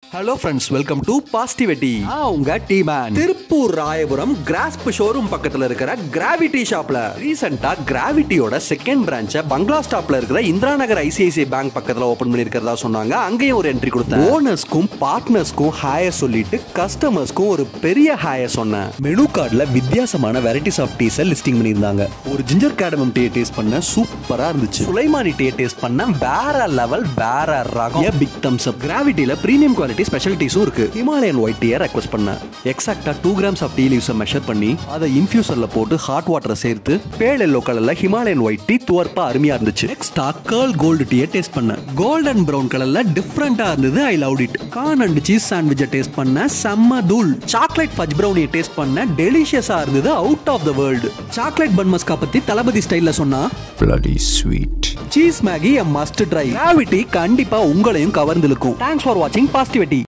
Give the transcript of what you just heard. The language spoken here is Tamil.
Hello friends welcome to positivity உங்க tea man Tiruppur Rayapuram grasp showroom பக்கத்துல இருக்கிற கிராவிட்டி ஷாப்ல ரீசெண்டா கிராவிட்டியோட செகண்ட் பிரான்ச்சை பங்களா ஸ்டாப்ல இருக்கிற இந்திரா நகர் ஐசிஐசிஐ பேங்க் பக்கத்துல ஓபன் பண்ணிருக்கிறதா சொன்னாங்க அங்கேயும் ஒரு என்ட்ரி கொடுத்தேன் ஓனர்ஸ்க்கும் பார்ட்னர்ஸ்க்கும் ஹாயர் சொல்லிட்டு கஸ்டமர்ஸ்க்கும் ஒரு பெரிய ஹாயர் சொன்னேன் மெனு கார்டுல வித்தியாசமான வெரைட்டிஸ் ஆஃப் டீஸை லிஸ்டிங் பண்ணியிருந்தாங்க ஒரு ஜிஞ்சர் கேடமம் டீ டேஸ்ட் பண்ண சூப்பரா இருந்துச்சு சுலைமானி டீ டேஸ்ட் பண்ண வேற லெவல் வேற ரகம் பிக் தம்ஸ் அப் கிராவிட்டியில பிரீமியம் குவாலிட்டி ஸ்பெஷல் டீஸும் இருக்கு ஹிமாலயன் ஒயிட் டீயை ரெக்வஸ்ட் பண்ணேன் எக்ஸாக்டா டூ கிராம்ஸ் ஆஃப் டீ லீவ்ஸை மெஷர் பண்ணி அதை இன்ஃபியூசர்ல போட்டு ஹாட் வாட்டரை சேர்த்து பேல் எல்லோ கலர்ல ஹிமாலயன் ஒயிட் டீ துவர்ப்பா அருமையா இருந்துச்சு நெக்ஸ்டா கேர்ள் கோல்டு டீயை டேஸ்ட் பண்ணேன் கோல்டன் பிரவுன் கலர்ல டிஃப்ரெண்டா இருந்தது I love it corn and cheese சாண்ட்விச்சை டேஸ்ட் பண்ண செம்ம தூள் சாக்லேட் ஃபஜ் பிரவுனியை டேஸ்ட் பண்ண டெலிஷியஸா இருந்தது out of the world chocolate bun maska பத்தி தளபதி ஸ்டைல்ல சொன்னா bloody sweet. Cheese Maggi a must try Gravity கண்டிப்பா உங்களையும் கவர்ந்திருக்கும் தேங்க்ஸ் ஃபார் வாட்சிங் பாசிட்டிவிட்டி